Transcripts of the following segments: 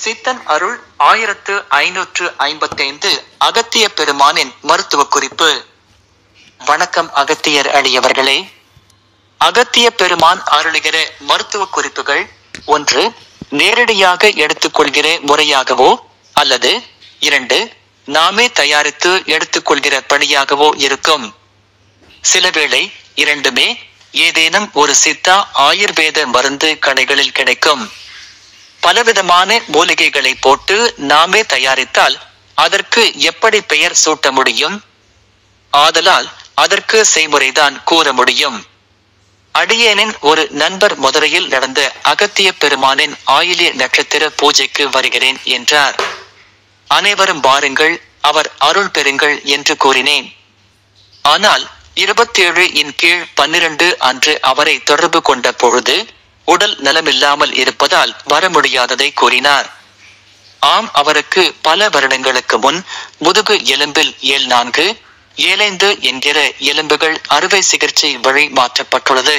சித்தன் அருள் ஆயிரத்து ஐநூற்று ஐம்பத்தைந்து அகத்திய பெருமானின் மருத்துவ குறிப்பு வணக்கம் அகத்தியர் அடியவர்களே அகத்திய பெருமான் அருளுகிற மருத்துவ குறிப்புகள் ஒன்று நேரடியாக எடுத்துக்கொள்கிற முறையாகவோ அல்லது இரண்டு நாமே தயாரித்து எடுத்துக்கொள்கிற பணியாகவோ இருக்கும் சிலவேளை இரண்டுமே ஏதேனும் ஒரு சித்தா ஆயுர்வேத மருந்து கடைகளில் கிடைக்கும் பலவிதமான மூலிகைகளை போட்டு நாமே தயாரித்தால் அதற்கு எப்படி பெயர் சூட்ட முடியும் ஆதலால் அதற்கு செய்முறைதான் கூற முடியும் அடியேனின் ஒரு நண்பர் மதுரையில் நடந்த அகத்திய பெருமானின் ஆயிலிய நட்சத்திர பூஜைக்கு வருகிறேன் என்றார் அனைவரும் வாருங்கள் அவர் அருள் பெறுங்கள் என்று கூறினேன் ஆனால் இருபத்தேழு இன் கீழ் பன்னிரண்டு அன்று அவரை தொடர்பு கொண்ட பொழுது உடல் நலமில்லாமல் இருப்பதால் வர முடியாததை கூறினார் ஆம் அவருக்கு பல வருடங்களுக்கு முன் முதுகு எலும்பில் ஏழ் நான்கு ஏழைந்து என்கிற எலும்புகள் அறுவை சிகிச்சை வழி மாற்றப்பட்டுள்ளது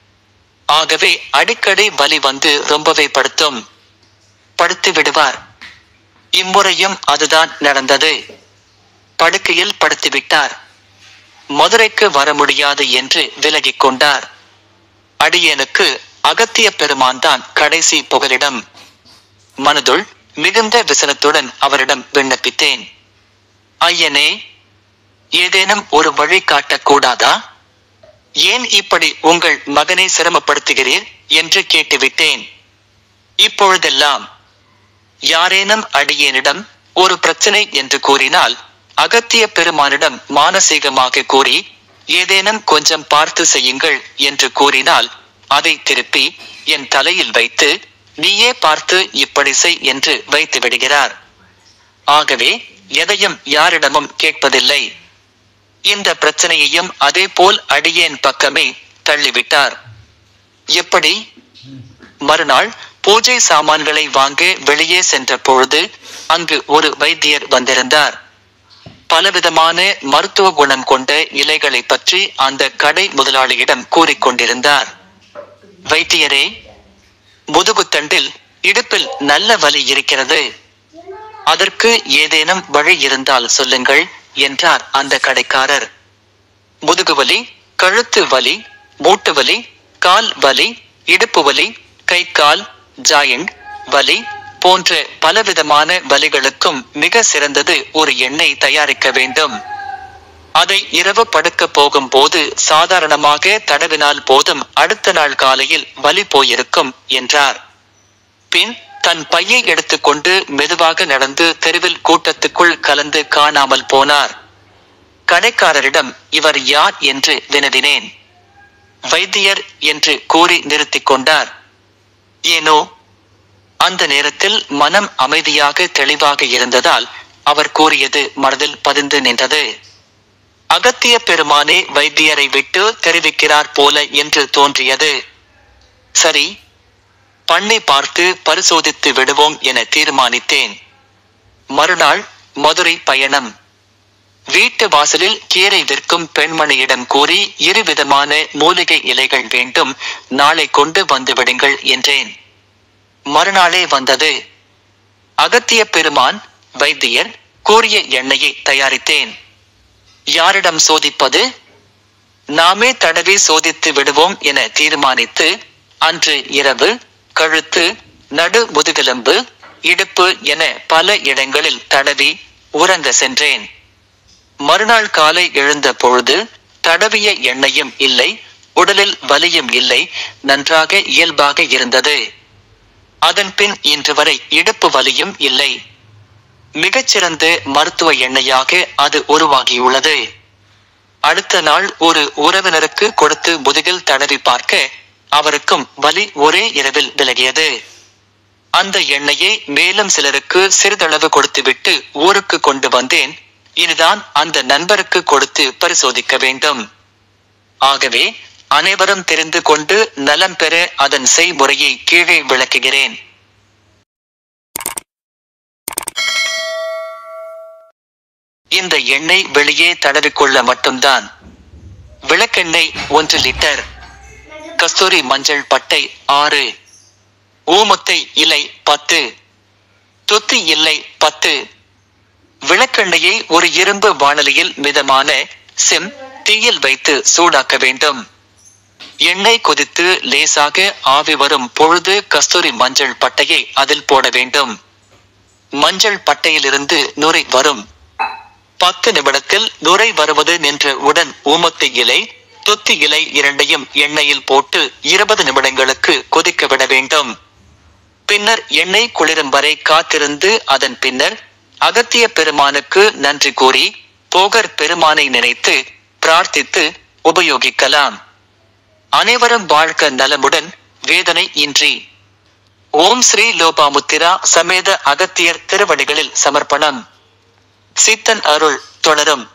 ஆகவே அடிக்கடி வலி வந்து ரொம்பவே படுத்தும் படுத்து விடுவார் இம்முறையும் அதுதான் நடந்தது படுக்கையில் படுத்துவிட்டார் மதுரைக்கு வர முடியாது என்று விலகிக் கொண்டார் அடியேனுக்கு அகத்திய பெருமான் தான் கடைசி புகலிடம் மனதுள் மிகுந்த விசனத்துடன் அவரிடம் விண்ணப்பித்தேன் ஐயனே ஏதேனும் ஒரு வழி காட்டக்கூடாதா ஏன் இப்படி உங்கள் மகனை சிரமப்படுத்துகிறீர் என்று கேட்டுவிட்டேன் இப்பொழுதெல்லாம் யாரேனும் அடியேனிடம் ஒரு பிரச்சனை என்று கூறினால் அகத்திய பெருமானிடம் மானசீகமாக கூறி ஏதேனும் கொஞ்சம் பார்த்து செய்யுங்கள் என்று கூறினால் அதை திருப்பி என் தலையில் வைத்து நீயே பார்த்து இப்படி செய் என்று வைத்து விடுகிறார் ஆகவே எதையும் யாரிடமும் கேட்பதில்லை இந்த பிரச்சனையையும் அதே போல் அடியேன் பக்கமே தள்ளிவிட்டார் எப்படி மறுநாள் பூஜை சாமான்களை வாங்க வெளியே சென்ற பொழுது அங்கு ஒரு வைத்தியர் வந்திருந்தார் பலவிதமான மருத்துவ குணம் கொண்ட இலைகளை பற்றி அந்த கடை முதலாளியிடம் கூறிக்கொண்டிருந்தார் வைத்தியரே முதுகுத்தண்டில் இடுப்பில் நல்ல வலி இருக்கிறது அதற்கு ஏதேனும் வழி இருந்தால் சொல்லுங்கள் என்றார் அந்த கடைக்காரர் முதுகுவலி கழுத்து வலி மூட்டு வலி கால் வலி இடுப்பு வலி கை கால் ஜாயிண்ட் வலி போன்ற பலவிதமான வலிகளுக்கும் மிக சிறந்தது ஒரு எண்ணெய் தயாரிக்க வேண்டும் அதை இரவு படுக்க போகும் போது சாதாரணமாக தடவினால் போதும் அடுத்த நாள் காலையில் வலி போயிருக்கும் என்றார் பின் தன் பையை எடுத்துக்கொண்டு மெதுவாக நடந்து தெருவில் கூட்டத்துக்குள் கலந்து காணாமல் போனார் கடைக்காரரிடம் இவர் யார் என்று வினவினேன் வைத்தியர் என்று கூறி நிறுத்திக் கொண்டார் ஏனோ அந்த நேரத்தில் மனம் அமைதியாக தெளிவாக இருந்ததால் அவர் கூறியது மனதில் பதிந்து நின்றது அகத்திய பெருமானே வைத்தியரை விட்டு தெரிவிக்கிறார் போல என்று தோன்றியது சரி பண்ணை பார்த்து பரிசோதித்து விடுவோம் என தீர்மானித்தேன் மறுநாள் மதுரை பயணம் வீட்டு வாசலில் கீரை விற்கும் பெண்மணியிடம் கூறி இருவிதமான மூலிகை இலைகள் வேண்டும் நாளை கொண்டு வந்து விடுங்கள் என்றேன் மறுநாளே வந்தது அகத்திய பெருமான் வைத்தியர் கூறிய எண்ணெயை தயாரித்தேன் யாரிடம் சோதிப்பது நாமே தடவி சோதித்து விடுவோம் என தீர்மானித்து அன்று இரவு கழுத்து நடு முதுகெலும்பு இடுப்பு என பல இடங்களில் தடவி உறங்க சென்றேன் மறுநாள் காலை எழுந்த பொழுது தடவிய எண்ணெயும் இல்லை உடலில் வலியும் இல்லை நன்றாக இயல்பாக இருந்தது அதன் பின் இன்று வரை இடுப்பு வலியும் இல்லை மிகச்சிறந்த மருத்துவ எண்ணெயாக அது உருவாகியுள்ளது அடுத்த நாள் ஒரு உறவினருக்கு கொடுத்து முதுகில் தடவி பார்க்க அவருக்கும் வலி ஒரே இரவில் விலகியது அந்த எண்ணெயை மேலும் சிலருக்கு சிறிதளவு கொடுத்துவிட்டு ஊருக்கு கொண்டு வந்தேன் இனிதான் அந்த நண்பருக்கு கொடுத்து பரிசோதிக்க வேண்டும் ஆகவே அனைவரும் தெரிந்து கொண்டு நலம் பெற அதன் செய்முறையை கீழே விளக்குகிறேன் இந்த எண்ணெய் வெளியே தடவிக்கொள்ள மட்டும்தான் விளக்கெண்ணெய் ஒன்று லிட்டர் கஸ்தூரி மஞ்சள் பட்டை ஆறு ஊமுத்தை இலை பத்து தொத்தி இல்லை பத்து விளக்கெண்ணெயை ஒரு இரும்பு வாணலியில் மிதமான செம் தீயில் வைத்து சூடாக்க வேண்டும் எண்ணெய் கொதித்து லேசாக ஆவி வரும் பொழுது கஸ்தூரி மஞ்சள் பட்டையை அதில் போட வேண்டும் மஞ்சள் பட்டையிலிருந்து நுரை வரும் பத்து நிமிடத்தில் நுரை வருவது நின்ற உடன் ஊமத்து இலை தொத்தி இலை இரண்டையும் எண்ணெயில் போட்டு இருபது நிமிடங்களுக்கு கொதிக்க விட வேண்டும் பின்னர் எண்ணெய் குளிரும் வரை காத்திருந்து அதன் பின்னர் அகத்திய பெருமானுக்கு நன்றி கூறி போகர் பெருமானை நினைத்து பிரார்த்தித்து உபயோகிக்கலாம் அனைவரும் வாழ்க்க நலமுடன் வேதனை இன்றி ஓம் ஸ்ரீ லோபாமுத்திரா சமேத அகத்தியர் திருவடிகளில் சமர்ப்பணம் சித்தன் அருள் தொடரும்